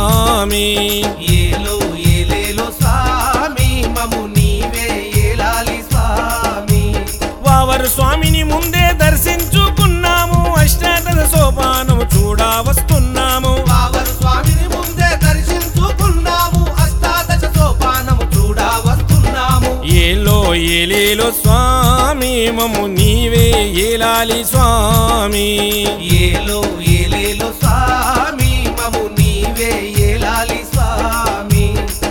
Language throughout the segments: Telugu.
స్వామి ఏలో ఏలేలో స్వామి మము నీవే ఏలాలి స్వామి వావరు స్వామిని ముందే దర్శించుకున్నాము అష్టాదశ సోపానము చూడా వస్తున్నాము బావరు స్వామిని ముందే దర్శించుకున్నాము అష్టాదశ సోపానము చూడా వస్తున్నాము ఏలో ఏలేలో స్వామి మమ్ము నీవే ఏలాలి స్వామి ఏలో ఏలేలో స్వామి మము నీవే ఏలాలి స్వామి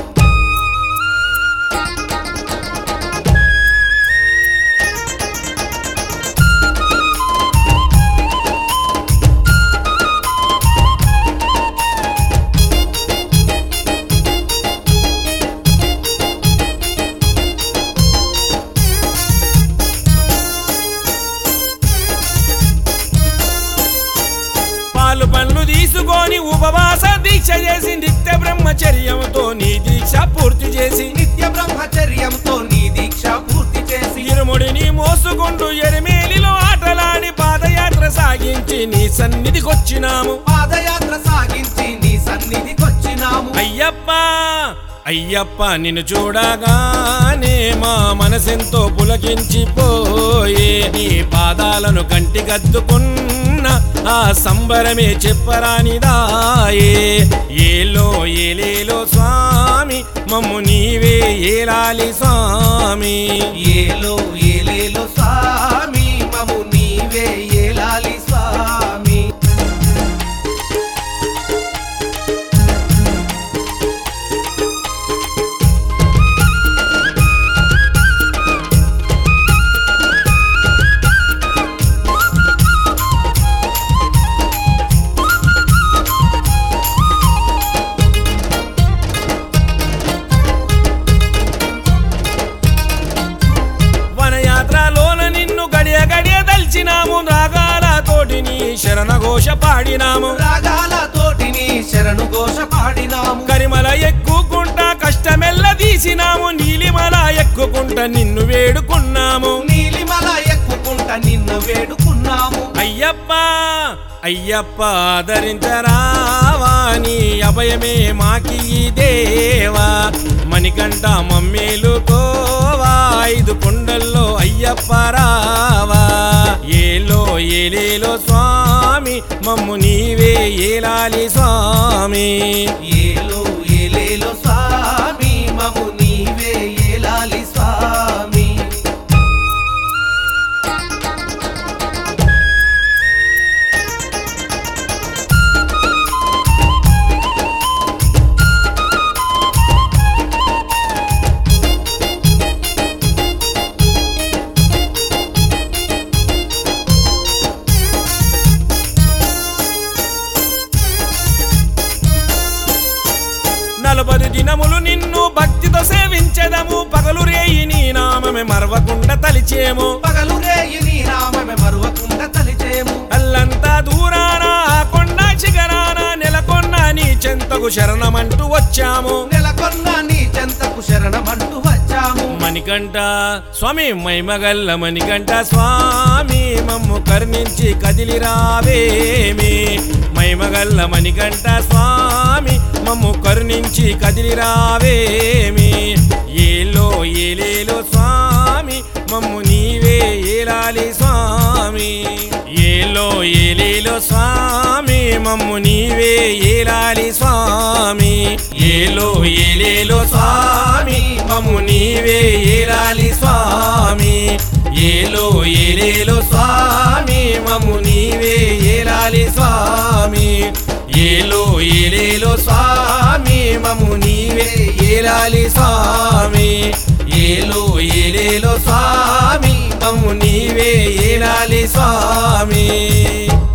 పాలు పండ్లు తీసుకొని ఉపవాస దీక్ష చేసి నిత్య బ్రహ్మచర్యంతో నీ దీక్ష పూర్తి చేసి నిత్య బ్రహ్మచర్యంతో నీ దీక్ష పూర్తి చేసి ఇరుముడిని మోసుకుంటూ ఎరిమేలిలో ఆటలాడి పాదయాత్ర సాగించి నీ సన్నిధికొచ్చినాము పాదయాత్ర సాగించి నీ సన్నిధికొచ్చినాము అయ్యప్ప అయ్యప్ప నిన్ను చూడగానే మా మనసెంతో పులకించిపోయే నీ పాదాలను కంటికద్దుకున్న ఆ సంబరమే చెప్పరానిదాయే ఏలో ఏలేలో స్వామి మమ్ము నీవే ఏలాలి స్వామి ఏలో ఏలేలో స్వామి మము నీవే ఏలాలి స్వామి వనయాత్రలోన నిన్ను గడియ గడియ దల్చినాము రాగాల తోటి నీ శరణఘోష పాడినాము రాగాల తోటిని శరణు ఘోష పాడినాము కరిమల ఎక్కుకుంటా కష్టమెల్ల తీసినాము నీలిమల ఎక్కుకుంటా నిన్ను వేడుకున్నాము నీలిమల ఎక్కుకుంట నిన్ను వేడుకున్నాము అయ్యప్ప అయ్యప్ప ఆదరించరావా నీ అభయమే మాకి ఈ దేవా మణికంఠ మమ్మేలుకోవా ఐదు కొండల్లో అయ్యప్ప రావా ఏలో ఏలేలో స్వామి మమ్ము నీవే ఏలాలి స్వామి ఏలో ఏలేలో స్వామి మము నీవే ఏలాలి స్వామి నలభై దినములు నిన్ను భక్తితో సేవించెదము పగలు రేయి నీ నామమే మరవకుండా తలిచేము పగలు రేయి నీ నామమే మరువకుండా తలిచేము అల్లంతా దూరాన ఆ కొండ శిఖరాన నెలకొన్న నీ చెంతకు శరణమంటూ వచ్చాము నెలకొన్న నీ చెంతకు శరణమంటూ వచ్చాము మణికంఠ స్వామి మైమగల్ల మణికంఠ స్వామి మమ్ము కరుణించి కదిలి రావేమి మైమగల్ల మణికంఠ స్వామి మమ్ము కరుణించి కదిలి రావేమి ఏలో ఏలేలో స్వామి మమ్ము నీవే ఏలాలి స్వామి ఏలో ఏలేలో స్వామి మమ్ము నీవే ఏలాలి స్వామి ఏలో ఏలేలో స్వామి మమ్ము నీవే ఏలాలి స్వామి ఏలో ఏలేలో స్వామి మమ్ము నీవే ఏలాలి స్వామి ఏలో ఏలేలో స్వామి మమ్ము నీవే ఏలాలి స్వామి ఏలో ఏలేలో స్వామి మమ్ము నీవే ఏలాలి స్వామి